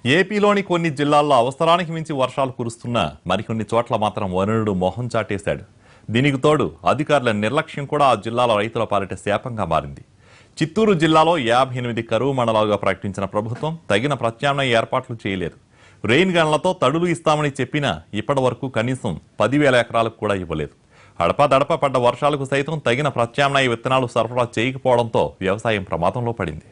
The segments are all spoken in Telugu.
ఏపీలోని కొన్ని జిల్లాల్లో అవసరానికి మించి వర్షాలు కురుస్తున్నా మరికొన్ని చోట్ల మాత్రం వరుణుడు మొహం చాటేశాడు దీనికి తోడు అధికారుల నిర్లక్ష్యం కూడా ఆ జిల్లాల రైతుల పాలిట శాపంగా మారింది చిత్తూరు జిల్లాలో యాభై ఎనిమిది కరువు మండలాలుగా ప్రకటించిన ప్రభుత్వం తగిన ప్రత్యామ్నాయ ఏర్పాట్లు చేయలేదు రెయిన్ గన్లతో తడులు ఇస్తామని చెప్పినా ఇప్పటి వరకు కనీసం పదివేల ఎకరాలకు కూడా ఇవ్వలేదు అడపాదడప పడ్డ వర్షాలకు సైతం తగిన ప్రత్యామ్నాయ విత్తనాలు సరఫరా చేయకపోవడంతో వ్యవసాయం ప్రమాదంలో పడింది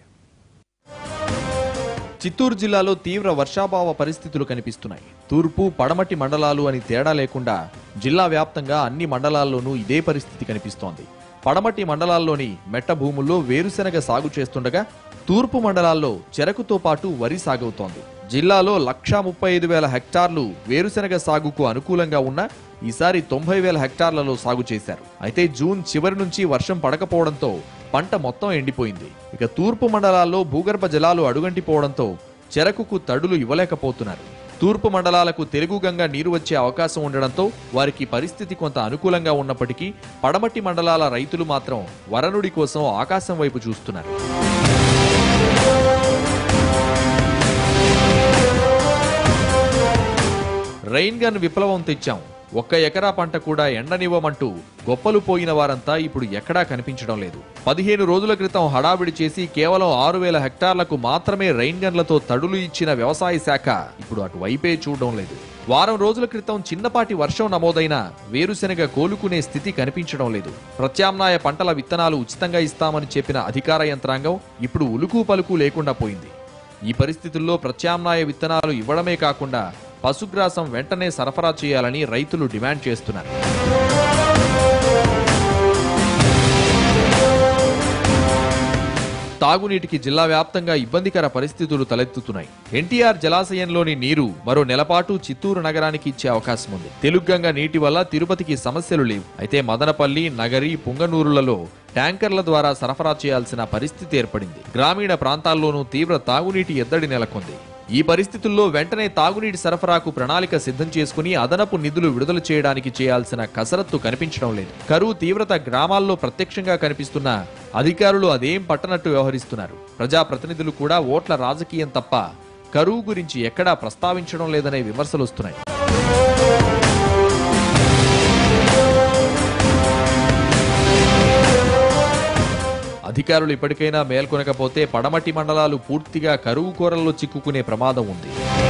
చిత్తూరు జిల్లాలో తీవ్ర వర్షాభావ పరిస్థితులు కనిపిస్తున్నాయి తూర్పు పడమటి మండలాలు అని తేడా లేకుండా జిల్లా వ్యాప్తంగా అన్ని మండలాల్లోనూ ఇదే పరిస్థితి కనిపిస్తోంది పడమటి మండలాల్లోని మెట్ట భూముల్లో వేరుశెనగ సాగు చేస్తుండగా తూర్పు మండలాల్లో చెరకుతో పాటు వరి సాగవుతోంది జిల్లాలో లక్షా ముప్పై ఐదు వేల హెక్టార్లు వేరుశెనగ సాగుకు అనుకూలంగా ఉన్న ఈసారి తొంభై వేల హెక్టార్లలో సాగు చేశారు అయితే జూన్ చివరి నుంచి వర్షం పడకపోవడంతో పంట మొత్తం ఎండిపోయింది ఇక తూర్పు మండలాల్లో భూగర్భ జలాలు అడుగంటిపోవడంతో చెరకుకు తడులు ఇవ్వలేకపోతున్నారు తూర్పు మండలాలకు తెలుగు గంగ నీరు వచ్చే అవకాశం ఉండడంతో వారికి పరిస్థితి కొంత అనుకూలంగా ఉన్నప్పటికీ పడమటి మండలాల రైతులు మాత్రం వరనుడి కోసం ఆకాశం వైపు చూస్తున్నారు రైన్ గన్ విప్లవం తెచ్చాం ఒక్క ఎకరా పంట కూడా ఎండనివ్వమంటూ గొప్పలు పోయిన వారంతా ఇప్పుడు ఎక్కడా కనిపించడం లేదు పదిహేను రోజుల క్రితం హడావిడి చేసి కేవలం ఆరు వేల హెక్టార్లకు మాత్రమే రైన్ గన్లతో తడులు ఇచ్చిన వ్యవసాయ శాఖ ఇప్పుడు అటువైపే చూడడం లేదు వారం రోజుల క్రితం చిన్నపాటి వర్షం నమోదైన వేరుశెనగ కోలుకునే స్థితి కనిపించడం లేదు ప్రత్యామ్నాయ పంటల విత్తనాలు ఉచితంగా ఇస్తామని చెప్పిన అధికార యంత్రాంగం ఇప్పుడు ఉలుకు పలుకు లేకుండా పోయింది ఈ పరిస్థితుల్లో ప్రత్యామ్నాయ విత్తనాలు ఇవ్వడమే కాకుండా పశుగ్రాసం వెంటనే సరఫరా చేయాలని రైతులు డిమాండ్ చేస్తున్నారు తాగునీటికి జిల్లా వ్యాప్తంగా ఇబ్బందికర పరిస్థితులు తలెత్తుతున్నాయి ఎన్టీఆర్ జలాశయంలోని నీరు మరో నెలపాటు చిత్తూరు నగరానికి ఇచ్చే అవకాశం ఉంది తెలుగంగ నీటి వల్ల తిరుపతికి సమస్యలు లేవు అయితే మదనపల్లి నగరి పుంగనూరులలో ట్యాంకర్ల ద్వారా సరఫరా చేయాల్సిన పరిస్థితి ఏర్పడింది గ్రామీణ ప్రాంతాల్లోనూ తీవ్ర తాగునీటి ఎద్దడి నెలకొంది ఈ పరిస్థితుల్లో వెంటనే తాగునీటి సరఫరాకు ప్రణాళిక సిద్ధం చేసుకుని అదనపు నిధులు విడుదల చేయడానికి చేయాల్సిన కసరత్తు కనిపించడం లేదు కరువు తీవ్రత గ్రామాల్లో ప్రత్యక్షంగా కనిపిస్తున్న అధికారులు అదేం పట్టనట్టు వ్యవహరిస్తున్నారు ప్రజాప్రతినిధులు కూడా ఓట్ల రాజకీయం తప్ప కరువు గురించి ఎక్కడా ప్రస్తావించడం లేదనే విమర్శలు వస్తున్నాయి అధికారులు ఇప్పటికైనా మేల్కొనకపోతే పడమటి మండలాలు పూర్తిగా కరువు కోరల్లో చిక్కుకునే ప్రమాదం ఉంది